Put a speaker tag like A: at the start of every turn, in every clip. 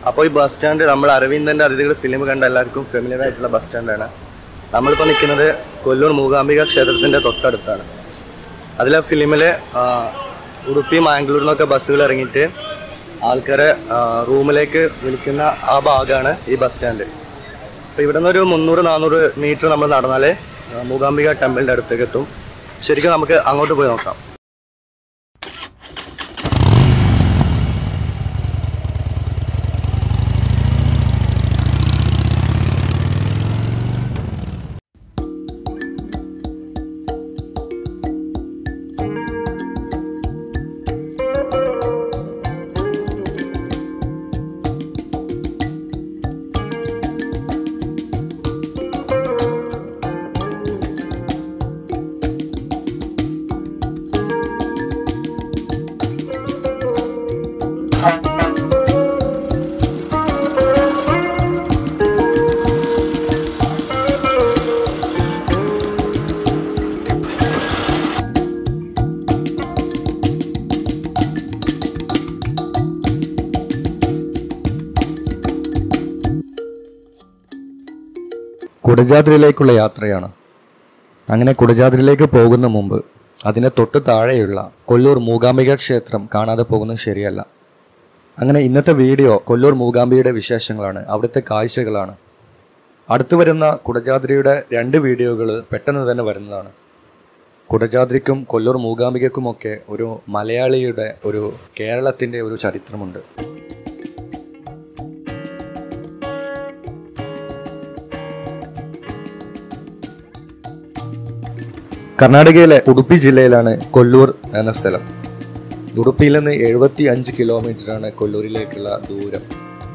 A: അപ്പോൾ ഈ bus stand നമ്മൾ അരവിന്ദൻ്റെ അതിഥികൾ ഫിലിം കണ്ട എല്ലാവർക്കും ഫെമിലിയർ ആയിട്ടുള്ള ബസ് സ്റ്റാൻഡാണ് നമ്മളിപ്പോൾ നിൽക്കുന്നത് കൊല്ലൂർ മൂകാംബിക ക്ഷേത്രത്തിൻ്റെ തൊട്ടടുത്താണ് അതിലെ ഫിലിമിൽ ഉടുപ്പി മാംഗ്ലൂരിൽ നിന്നൊക്കെ ബസ്സുകൾ ഇറങ്ങിയിട്ട് ആൾക്കാരെ ആ, റൂമിലേക്ക് വിളിക്കുന്ന ആ ഭാഗമാണ് ഈ ബസ് സ്റ്റാൻഡ് അപ്പോൾ ഇവിടെ നിന്ന് ഒരു മുന്നൂറ് നാനൂറ് മീറ്റർ നമ്മൾ നടന്നാലേ ആ, മൂകാംബിക ടെമ്പിളിൻ്റെ അടുത്തേക്ക് എത്തും ശരിക്കും നമുക്ക് അങ്ങോട്ട് പോയി നോക്കാം കുടജാദ്രിയിലേക്കുള്ള യാത്രയാണ് അങ്ങനെ കുടജാദ്രിയിലേക്ക് പോകുന്ന മുമ്പ് അതിന് തൊട്ട് താഴെയുള്ള കൊല്ലൂർ മൂകാംബിക ക്ഷേത്രം കാണാതെ പോകുന്നത് ശരിയല്ല അങ്ങനെ ഇന്നത്തെ വീഡിയോ കൊല്ലൂർ മൂകാംബിയുടെ വിശേഷങ്ങളാണ് അവിടുത്തെ കാഴ്ചകളാണ് അടുത്തു വരുന്ന കുടജാദ്രിയുടെ രണ്ട് വീഡിയോകൾ പെട്ടെന്ന് തന്നെ വരുന്നതാണ് കുടജാദ്രിക്കും കൊല്ലൂർ മൂകാംബികക്കുമൊക്കെ ഒരു മലയാളിയുടെ ഒരു കേരളത്തിൻ്റെ ഒരു ചരിത്രമുണ്ട് കർണാടകയിലെ ഉടുപ്പി ജില്ലയിലാണ് കൊല്ലൂർ എന്ന സ്ഥലം ഉടുപ്പിയിൽ നിന്ന് എഴുപത്തി അഞ്ച് കിലോമീറ്ററാണ് കൊല്ലൂരിലേക്കുള്ള ദൂരം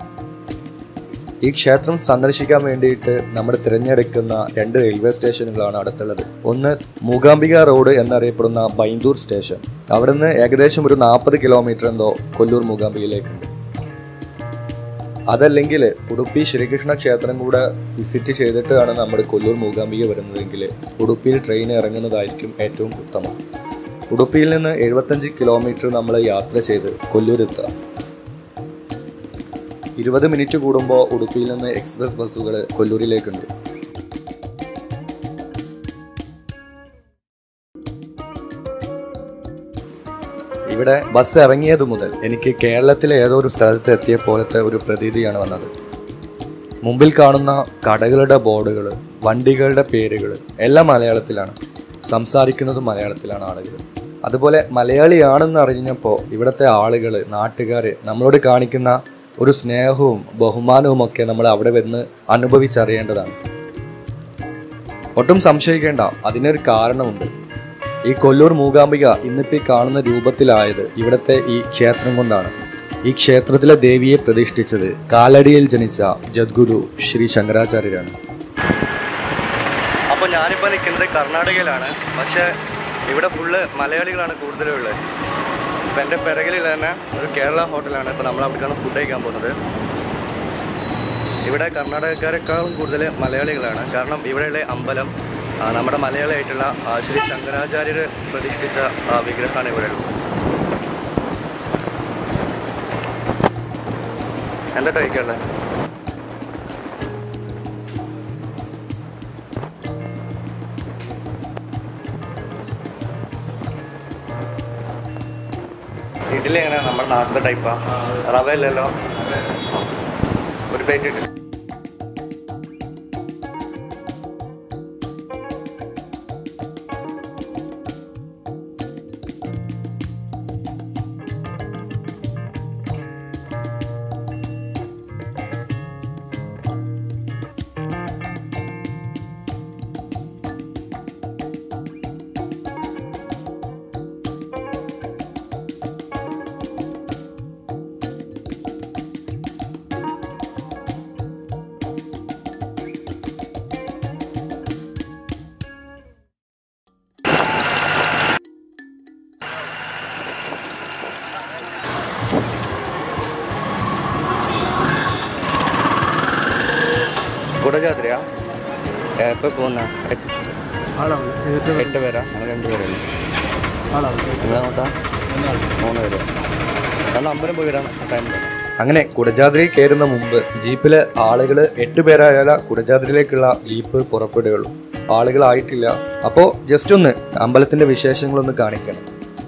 A: ഈ ക്ഷേത്രം സന്ദർശിക്കാൻ വേണ്ടിയിട്ട് നമ്മൾ തിരഞ്ഞെടുക്കുന്ന രണ്ട് റെയിൽവേ സ്റ്റേഷനുകളാണ് അടുത്തുള്ളത് ഒന്ന് മൂകാംബിക റോഡ് എന്നറിയപ്പെടുന്ന ബൈന്ദൂർ സ്റ്റേഷൻ അവിടെ നിന്ന് ഏകദേശം ഒരു നാൽപ്പത് കിലോമീറ്റർ എന്തോ കൊല്ലൂർ മൂകാംബികയിലേക്കുണ്ട് അതല്ലെങ്കിൽ ഉടുപ്പി ശ്രീകൃഷ്ണ ക്ഷേത്രം കൂടെ വിസിറ്റ് ചെയ്തിട്ടാണ് നമ്മൾ കൊല്ലൂർ മൂകാംബിക വരുന്നതെങ്കിൽ ഉടുപ്പിയിൽ ട്രെയിൻ ഇറങ്ങുന്നതായിരിക്കും ഏറ്റവും ഉത്തമം ഉടുപ്പിയിൽ നിന്ന് എഴുപത്തഞ്ച് കിലോമീറ്റർ നമ്മൾ യാത്ര ചെയ്ത് കൊല്ലൂർ എത്തുക ഇരുപത് മിനിറ്റ് കൂടുമ്പോൾ ഉടുപ്പിയിൽ നിന്ന് എക്സ്പ്രസ് ബസ്സുകൾ കൊല്ലൂരിലേക്കുണ്ട് ഇവിടെ ബസ് ഇറങ്ങിയത് മുതൽ എനിക്ക് കേരളത്തിലെ ഏതോ ഒരു സ്ഥലത്ത് എത്തിയ പോലത്തെ ഒരു പ്രതീതിയാണ് വന്നത് മുമ്പിൽ കാണുന്ന കടകളുടെ ബോർഡുകൾ വണ്ടികളുടെ പേരുകൾ എല്ലാം മലയാളത്തിലാണ് സംസാരിക്കുന്നതും മലയാളത്തിലാണ് ആളുകൾ അതുപോലെ മലയാളിയാണെന്ന് അറിഞ്ഞപ്പോൾ ഇവിടുത്തെ ആളുകൾ നാട്ടുകാർ നമ്മളോട് കാണിക്കുന്ന ഒരു സ്നേഹവും ബഹുമാനവും ഒക്കെ നമ്മൾ അവിടെ വന്ന് അനുഭവിച്ചറിയേണ്ടതാണ് ഒട്ടും സംശയിക്കേണ്ട അതിനൊരു കാരണമുണ്ട് ഈ കൊല്ലൂർ മൂകാംബിക ഇന്നിപ്പോൾ ഈ കാണുന്ന രൂപത്തിലായത് ഇവിടുത്തെ ഈ ക്ഷേത്രം കൊണ്ടാണ് ഈ ക്ഷേത്രത്തിലെ ദേവിയെ പ്രതിഷ്ഠിച്ചത് കാലടിയിൽ ജനിച്ച ജദ്ഗുരു ശ്രീ ശങ്കരാചാര്യരാണ് അപ്പോൾ ഞാനിപ്പോൾ നിൽക്കുന്നത് കർണാടകയിലാണ് പക്ഷേ ഇവിടെ ഫുള്ള് മലയാളികളാണ് കൂടുതലുള്ളത് ഇപ്പം എൻ്റെ പിറകിൽ തന്നെ ഒരു കേരള ഹോട്ടലാണ് ഇപ്പോൾ നമ്മൾ അവിടേക്കാണ് ഫുഡ് കഴിക്കാൻ പോകുന്നത് ഇവിടെ കർണാടകക്കാരെക്കാളും കൂടുതൽ മലയാളികളാണ് കാരണം ഇവിടെയുള്ള അമ്പലം ആ, നമ്മുടെ മലയാളിയായിട്ടുള്ള ആ, ശ്രീ ശങ്കരാചാര്യർ പ്രതിഷ്ഠിച്ച ആ, വിഗ്രഹമാണ് ഇവിടെ ഉള്ളത് എന്താ കഴിക്കല്ലേ ഇഡ്ഡലി എങ്ങനെയാ നമ്മുടെ നാട്ടിലെ ടൈപ്പാ റവ അല്ലല്ലോ ഒരു പ്ലേറ്റ് ഇട്ട് കുടജാത്രയാ എപ്പോ പോകുന്ന
B: ആളാണ് എത്ര
A: എട്ട് പേരാ ഞങ്ങൾ രണ്ട് പേരല്ലേ
B: ആളാണ്
A: നിങ്ങളങ്ങോട്ടാ മൂന്ന് പേര് കാരണം അമ്പലം പോയി വരാൻ ടൈം അങ്ങനെ കുടജാദ്രി കയറുന്ന മുമ്പ് ജീപ്പില് ആളുകൾ എട്ട് പേരായാല കുടജാദ്രിയിലേക്കുള്ള ജീപ്പ് പുറപ്പെടുകയുള്ളൂ ആളുകളായിട്ടില്ല അപ്പോൾ ജസ്റ്റ് ഒന്ന് അമ്പലത്തിന്റെ വിശേഷങ്ങളൊന്ന് കാണിക്കണം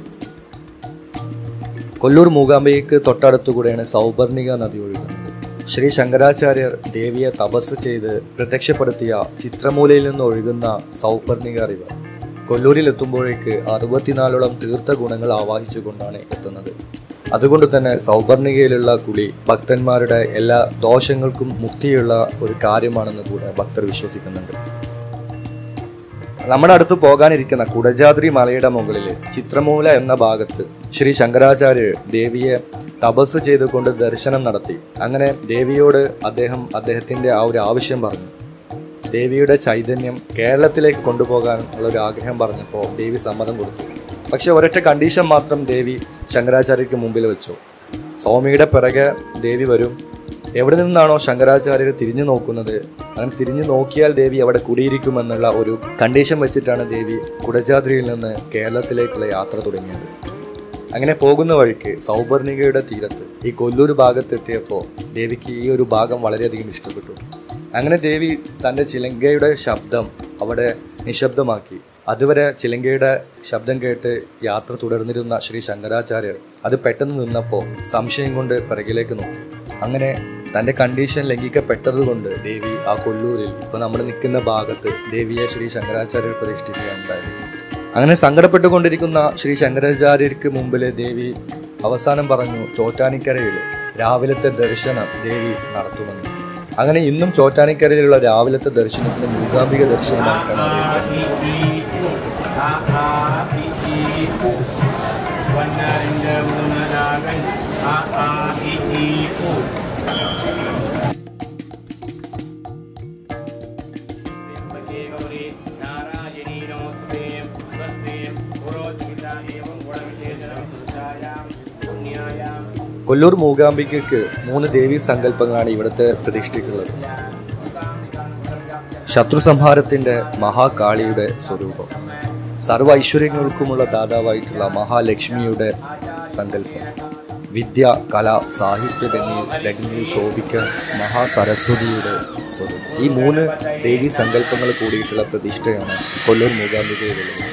A: കൊല്ലൂർ മൂകാംബികയ്ക്ക് തൊട്ടടുത്തുകൂടെയാണ് സൗപർണിക നദി ഒഴുകുന്നത് ശ്രീ ശങ്കരാചാര്യർ ദേവിയെ തപസ് ചെയ്ത് പ്രത്യക്ഷപ്പെടുത്തിയ ചിത്രമൂലയിൽ നിന്ന് ഒഴുകുന്ന സൗപർണിക റിവർ കൊല്ലൂരിൽ എത്തുമ്പോഴേക്ക് അറുപത്തിനാലോളം തീർത്ഥ ഗുണങ്ങൾ ആവാഹിച്ചുകൊണ്ടാണ് എത്തുന്നത് അതുകൊണ്ട് തന്നെ സൗപർണികയിലുള്ള കുളി ഭക്തന്മാരുടെ എല്ലാ ദോഷങ്ങൾക്കും മുക്തിയുള്ള ഒരു കാര്യമാണെന്ന് കൂടെ ഭക്തർ വിശ്വസിക്കുന്നുണ്ട് നമ്മുടെ അടുത്ത് പോകാനിരിക്കുന്ന കുടജാദ്രി മലയുടെ മുകളിൽ ചിത്രമൂല എന്ന ഭാഗത്ത് ശ്രീ ശങ്കരാചാര്യർ ദേവിയെ തപസ് ചെയ്തുകൊണ്ട് ദർശനം നടത്തി അങ്ങനെ ദേവിയോട് അദ്ദേഹം അദ്ദേഹത്തിന്റെ ആ ഒരു ആവശ്യം പറഞ്ഞു ദേവിയുടെ ചൈതന്യം കേരളത്തിലേക്ക് കൊണ്ടുപോകാൻ ഉള്ള ഒരു ആഗ്രഹം പറഞ്ഞപ്പോൾ ദേവി സമ്മതം കൊടുത്തു പക്ഷെ ഒരൊറ്റ കണ്ടീഷൻ മാത്രം ദേവി ശങ്കരാചാര്യർക്ക് മുമ്പിൽ വെച്ചു സ്വാമിയുടെ പിറകെ ദേവി വരും എവിടെ നിന്നാണോ ശങ്കരാചാര്യർ തിരിഞ്ഞു നോക്കുന്നത് അങ്ങനെ തിരിഞ്ഞു നോക്കിയാൽ ദേവി അവിടെ കുടിയിരിക്കുമെന്നുള്ള ഒരു കണ്ടീഷൻ വെച്ചിട്ടാണ് ദേവി കുടജാദ്രിയിൽ നിന്ന് കേരളത്തിലേക്കുള്ള യാത്ര തുടങ്ങിയത് അങ്ങനെ പോകുന്ന വഴിക്ക് സൗപർണികയുടെ തീരത്ത് ഈ കൊല്ലൂർ ഭാഗത്ത് എത്തിയപ്പോൾ ദേവിക്ക് ഈ ഒരു ഭാഗം വളരെയധികം ഇഷ്ടപ്പെട്ടു അങ്ങനെ ദേവി തൻ്റെ ചിലങ്കയുടെ ശബ്ദം അവിടെ നിശബ്ദമാക്കി അതുവരെ ചിലങ്കയുടെ ശബ്ദം കേട്ട് യാത്ര തുടർന്നിരുന്ന ശ്രീ ശങ്കരാചാര്യർ അത് പെട്ടെന്ന് നിന്നപ്പോൾ സംശയം കൊണ്ട് പിറകിലേക്ക് നോക്കി അങ്ങനെ തൻ്റെ കണ്ടീഷൻ ലംഘിക്കപ്പെട്ടതുകൊണ്ട് ദേവി ആ കൊല്ലൂരിൽ ഇപ്പോൾ നമ്മൾ നിൽക്കുന്ന ഭാഗത്ത് ദേവിയെ ശ്രീ ശങ്കരാചാര്യർ പ്രതിഷ്ഠിക്കുകയുണ്ടായി അങ്ങനെ സങ്കടപ്പെട്ടുകൊണ്ടിരിക്കുന്ന ശ്രീ ശങ്കരാചാര്യർക്ക് മുമ്പിൽ ദേവി അവസാനം പറഞ്ഞു ചോറ്റാനിക്കരയിൽ രാവിലത്തെ ദർശനം ദേവി നടത്തുമെന്ന് അങ്ങനെ ഇന്നും ചോറ്റാനിക്കരയിലുള്ള രാവിലത്തെ ദർശനത്തിന് മൂകാംബിക ദർശനമായിട്ടാണ് അറിയപ്പെടുന്നത് കൊല്ലൂർ മൂകാംബികയ്ക്ക് മൂന്ന് ദേവീ സങ്കല്പങ്ങളാണ് ഇവിടുത്തെ പ്രതിഷ്ഠിക്കുന്നത് ശത്രു സംഹാരത്തിന്റെ മഹാകാളിയുടെ സ്വരൂപം സർവ്വ ഐശ്വര്യങ്ങൾക്കുമുള്ള ദാതാവായിട്ടുള്ള മഹാലക്ഷ്മിയുടെ സങ്കല്പം വിദ്യ കല സാഹിത്യ രംഗിൽ രംഗിൽ ശോഭിക്കാൻ മഹാസരസ്വതിയുടെ സ്വരൂപം ഈ മൂന്ന് ദേവീ സങ്കല്പങ്ങൾ കൂടിയിട്ടുള്ള പ്രതിഷ്ഠയാണ് കൊല്ലൂർ മൂകാംബികയിലുള്ളത്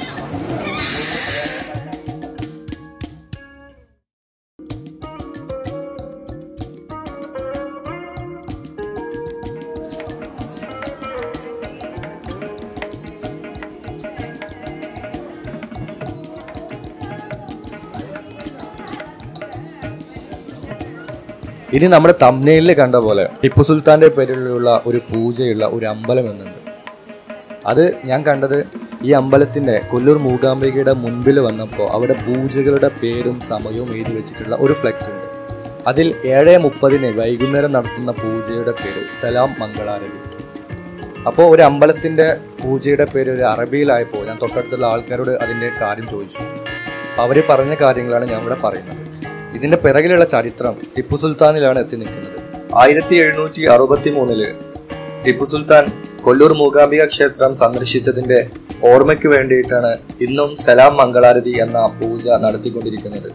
A: ഇനി നമ്മുടെ തമ്നയില് കണ്ട പോലെ ടിപ്പു സുൽത്താന്റെ പേരിലുള്ള ഒരു പൂജയുള്ള ഒരു അമ്പലം എന്നുണ്ട് അത് ഞാൻ കണ്ടത് ഈ അമ്പലത്തിന്റെ കൊല്ലൂർ മൂകാംബികയുടെ മുൻപിൽ വന്നപ്പോൾ അവിടെ പൂജകളുടെ പേരും സമയവും എഴുതി വെച്ചിട്ടുള്ള ഒരു ഫ്ലെക്സ് ഉണ്ട് അതിൽ ഏഴ് മുപ്പതിന് വൈകുന്നേരം നടത്തുന്ന പൂജയുടെ പേര് സലാം മംഗളാരവി അപ്പോൾ ഒരു അമ്പലത്തിന്റെ പൂജയുടെ പേര് ഒരു അറബിയിലായപ്പോൾ ഞാൻ തൊട്ടടുത്തുള്ള ആൾക്കാരോട് അതിന്റെ കാര്യം ചോദിച്ചു അവർ പറഞ്ഞ കാര്യങ്ങളാണ് ഞാൻ ഇവിടെ പറയുന്നത് ഇതിന്റെ പിറകിലുള്ള ചരിത്രം ടിപ്പു സുൽത്താനിലാണ് എത്തി നിൽക്കുന്നത് ആയിരത്തി എഴുന്നൂറ്റി അറുപത്തി മൂന്നില് ടിപ്പു സുൽത്താൻ കൊല്ലൂർ മൂകാംബിക ക്ഷേത്രം സന്ദർശിച്ചതിന്റെ ഓർമ്മയ്ക്ക് വേണ്ടിയിട്ടാണ് ഇന്നും സലാം മംഗളാരതി എന്ന പൂജ നടത്തിക്കൊണ്ടിരിക്കുന്നത്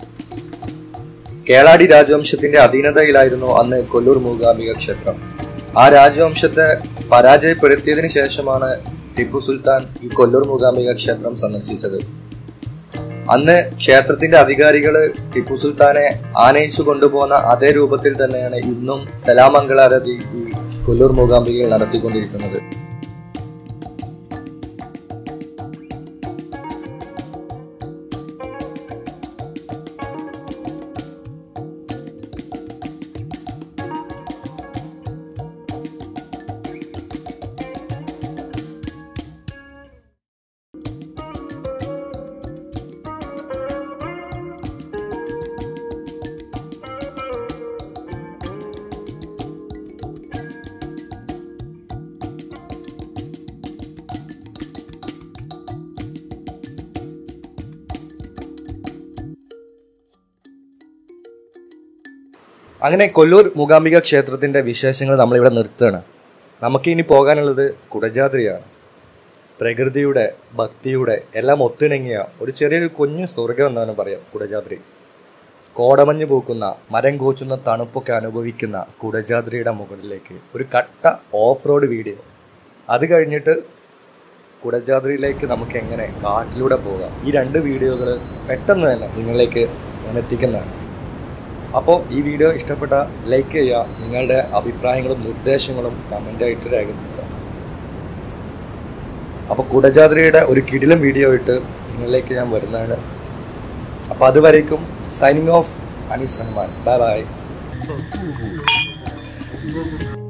A: കേളാടി രാജവംശത്തിന്റെ അധീനതയിലായിരുന്നു അന്ന് കൊല്ലൂർ മൂകാംബിക ക്ഷേത്രം ആ രാജവംശത്തെ പരാജയപ്പെടുത്തിയതിനു ശേഷമാണ് ടിപ്പു സുൽത്താൻ ഈ കൊല്ലൂർ മൂകാംബിക ക്ഷേത്രം സന്ദർശിച്ചത് അന്ന് ക്ഷേത്രത്തിന്റെ അധികാരികള് ടിപ്പു സുൽത്താനെ ആനയിച്ചു കൊണ്ടുപോകുന്ന അതേ രൂപത്തിൽ തന്നെയാണ് ഇന്നും സലാമംഗളാരതി ഈ കൊല്ലൂർ മൂകാംബികയിൽ നടത്തിക്കൊണ്ടിരിക്കുന്നത് അങ്ങനെ കൊല്ലൂർ മൂകാംബിക ക്ഷേത്രത്തിന്റെ വിശേഷങ്ങൾ നമ്മളിവിടെ നിർത്തുകയാണ് നമുക്ക് ഇനി പോകാനുള്ളത് കുടജാദ്രിയാണ് പ്രകൃതിയുടെ ഭക്തിയുടെ എല്ലാം ഒത്തിണങ്ങിയ ഒരു ചെറിയൊരു കുഞ്ഞു സ്വർഗം എന്നാണ് പറയാം കുടജാദ്രി കോടമഞ്ഞ് പൂക്കുന്ന മരം കോച്ചുന്ന തണുപ്പൊക്കെ അനുഭവിക്കുന്ന കുടജാദ്രിയുടെ മുകളിലേക്ക് ഒരു കട്ട ഓഫ് റോഡ് വീഡിയോ അത് കഴിഞ്ഞിട്ട് കുടജാദ്രിയിലേക്ക് നമുക്ക് എങ്ങനെ കാട്ടിലൂടെ പോകാം ഈ രണ്ട് വീഡിയോകൾ പെട്ടെന്ന് തന്നെ നിങ്ങളിലേക്ക് ഞാൻ എത്തിക്കുന്നതാണ് അപ്പോൾ ഈ വീഡിയോ ഇഷ്ടപ്പെട്ട ലൈക്ക് ചെയ്യുക നിങ്ങളുടെ അഭിപ്രായങ്ങളും നിർദ്ദേശങ്ങളും കമൻ്റായിട്ട് രേഖപ്പെടുത്തുക അപ്പോൾ കുടജാദ്രിയുടെ ഒരു കിടിലം വീഡിയോ ഇട്ട് നിങ്ങളിലേക്ക് ഞാൻ വരുന്നതാണ് അപ്പോൾ അതുവരേക്കും signing off Anees Rahman bye by